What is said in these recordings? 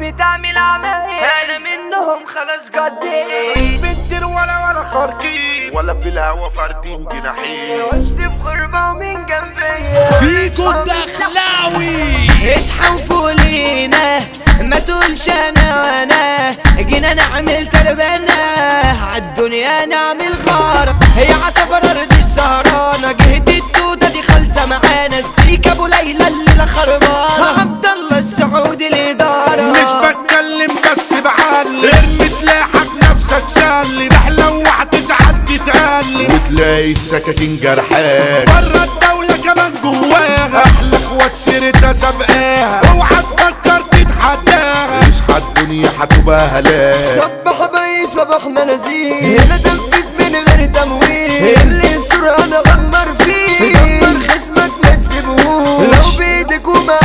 بتعمل عمايل انا منهم خلاص قديت بنتر ولا ولا خارقين ولا في الهوا فاردين جناحين عشت في غربة ومن جنبيا فيكو الدخلاوي اصحى وفولينا ما تقولش انا وانا جينا نعمل تربنا عالدنيا نعمل غار هي عصفر ارض السهرانة جهة التوتة دي خالصة معانا السيكة ابو ليلى الليلة خربانة عبد الله السعودي الادارة مش بتكلم بس بعلم ارمي سلاحك نفسك سلم رحلة وهتزعل تتألم وتلاقي السكاكين جرحاك برا الدولة كمان جواها احلى اخوات سيرتها سابقاها اوعى تفكر تتحداها اصحى الدنيا هتبقى هلاك صبح بي صباح منازيل هنا تنفيذ من غير تمويل اللي يستر انا غمر فيه غمر خصمك ما تسيبهوش لو بايدك وما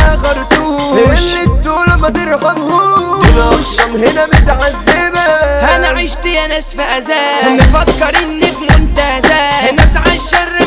خرطوش اللي الطول ما ترحمهوش هنا الشم هنا متعذبة انا عشت يا ناس في اذى مفكر اني في منتزه ناس عالشر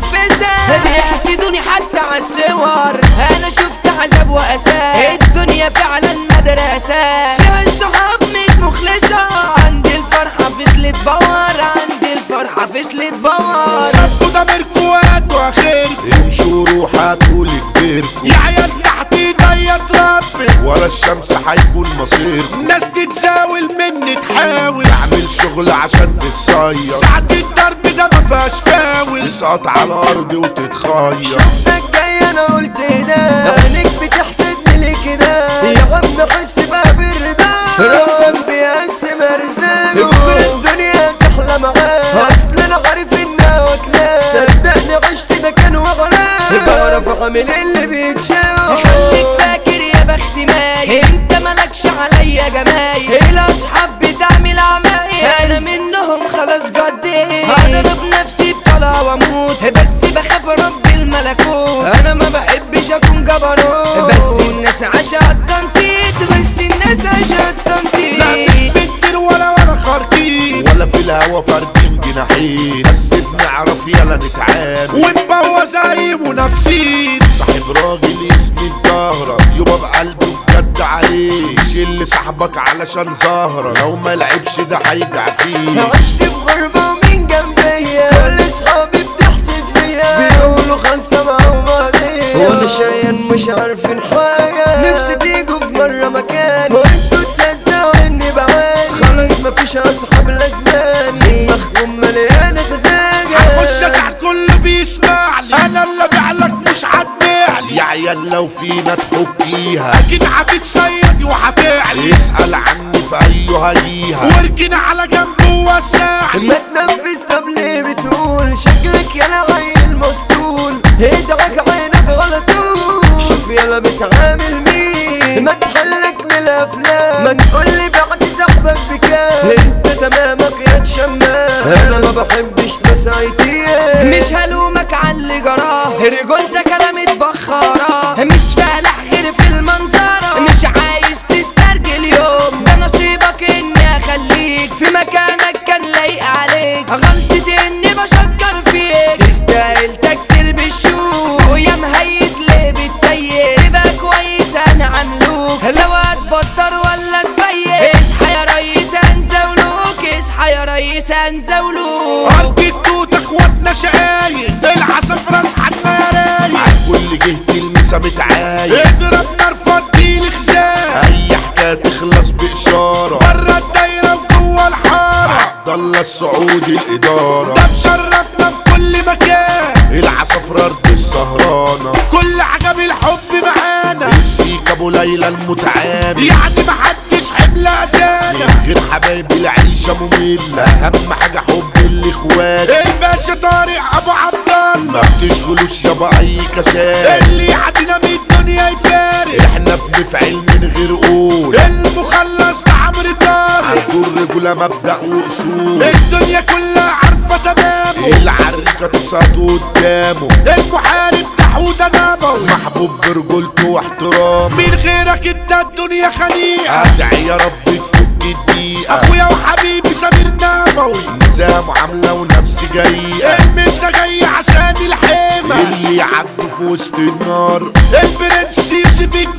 متحفزة بيحسدوني حتى عالصور انا شفت عذاب واسى الدنيا فعلا مدرسة فيها الصحاب مش مخلصة عندي الفرحة فصلت بوار عندي الفرحة فصلت بوار سبوا ضميركوا وهاتوا اخركوا امشوا روحوا هتقولي كبركوا يا عيال تحت ايديا تربي ورا الشمس هيكون مصيركوا ناس تتزاول مني تحاول تعمل شغل عشان تتصير ساعة الضرب ده ما فيهاش فاول تسقط على الارض وتتخير شفتك جاي انا قلت ده عينيك بتحسدني ليه كده يا عم حس بقى بالرضا ربك بيقسم ارزاقه بكره الدنيا تحلى معاه اصل انا عارف انها واكلاه صدقني عشت مكان وغرام بعرف اعمل اللي بيتشاف خليك فاكر يا بخت ماي انت مالكش عليا جمايل الاصحاب بتعمل عمايل انا منهم خلاص قديت هضرب نفسي بطلع واموت بس بخاف رب الملكوت انا ما بحبش اكون جبروت بس الناس عشان التنطيط بس الناس عشان لا مش التنطيط بنتر ولا ولا خارقين ولا في الهوا فاردين جناحين بس بنعرف يلا نتعامل ونبوظ زي منافسين صاحب راجل يسند ظهرك يبقى بقلبه بجد عليه يشيل صاحبك علشان ظهرك لو ما لعبش ده هيجع فيه عشت في غربة ومين جنبيا كل اصحابي بتحسد فيا بيقولوا خمسة معاهم عليا وانا شايل مش عارفين حاجة نفسي تيجوا في مرة مكاني وانتوا تصدقوا اني بعاني خلاص مفيش اصحاب لازماني دماغكم مليانة سذاجة هخش ازعل كله بيسمع لي انا اللي بعلك مش هتبيع لي يا عيال لو فينا تحكيها اكيد هتتصيد وهتعلي اسال عني في ايها ليها واركن على جنب ووسع ما تنفذ طب ليه بتقول شكلك يا عيل مسطول ادعك عينك على طول شوف يلا بتعامل مين ما تحلك من الافلام ما تقولي بعد صاحبك بكام انت تمامك يا تشمام انا ما بحبش ناس عيتيه مش هلومك على اللي جراه رجولتك انا متبخرة مش فالح غير في المنظرة مش عايز تسترجل يوم ده نصيبك اني اخليك في مكانك كان لايق عليك غلطتي اني بشكر فيك تستاهل تكسر بالشوك ويا مهيس ليه بتضيق تبقى كويس انا عملوك لو هتبطر ولا تبيك اصحى يا ريس هنزولوك اصحى يا ريس هنزولوك ارض التوت اخواتنا شقايق العصف راس حنا يا رايق كل جهة المسا متعايق اضرب نار فضي الخزان اي حكاية تخلص باشارة برا الدايرة وجوه الحارة عبد الله السعودي الادارة ده مشرفنا في كل مكان العصفرة ارض السهرانة كل حاجة بالحب معانا السيك ابو ليلى المتعامل يعني محدش حمل اذانا من غير حبايب العيشة مملة اهم حاجة حب الاخوات الباشا طارق ابو عبد الله ما بتشغلوش يابا اي كساد اللي يعدينا من الدنيا يفارق احنا بنفعل من غير قول المخلص ده عمرو طارق عنده الرجولة مبدأ واصول الدنيا كلها عارفة تمامه العركة تسقط قدامه المحارب تحوده نبوي محبوب برجولته واحترامه من غيرك انت الدنيا خليقة ادعي يا رب تفك الدقيقة اخويا وحبيبي سمير نبوي نظام عاملة ونفسي جاية المسا جاية عشان الحيمة اللي يعدوا في وسط النار البرنس يوسف الجامع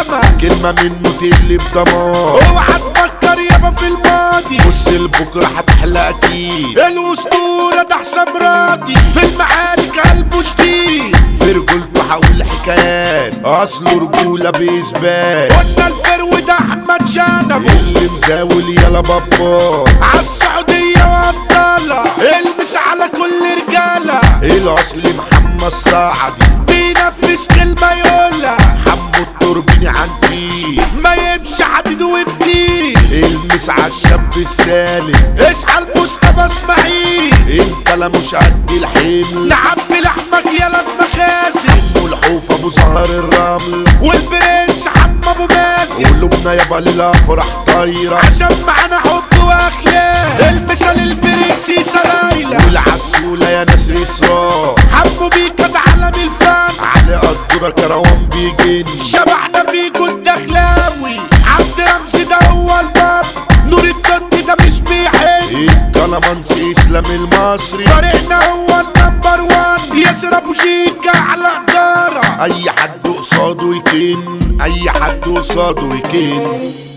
ياما كلمة منه تقلب دمار اوعى تفكر يابا في الماضي بص لبكرة هتحلى اكيد الاسطورة ده حسام راضي في المعارك قلبه شديد في رجولته حول حكايات اصله رجولة باثبات قلنا الفرو ده احمد شنب اللي مزاول يلا بابا عالسعودية وابطالة المس على كل رجالة الاصل محمد سعدي بينفذ كلمة يقولها حمو التوربيني عندي ما يمشي حديد وفتيل المس عالشاب السالم اصحى المصطفى اسماعيل انت لا مش قد الحمل لعبي لحمك يلا المخازن والحوف ابو زهر الرمل والبرنس حمى ابو مازن قلوبنا يابا للافراح طايره عشان معانا حب واخلاق المثل البرنس سلايله والعسوله يا ناس اسراء حبوا بيك ده عالم الفن علي قدره كروان بيجن شبعنا فيكوا الدخلاوي عبد رمزي ده هو الباب نور الدنيا ده مش بيحب الكلامانسي اسلام المصري فريقنا هو النمبر وان ياسر ابو شيكا على قداره اي حد قصاده يكن اي حد قصاده يكن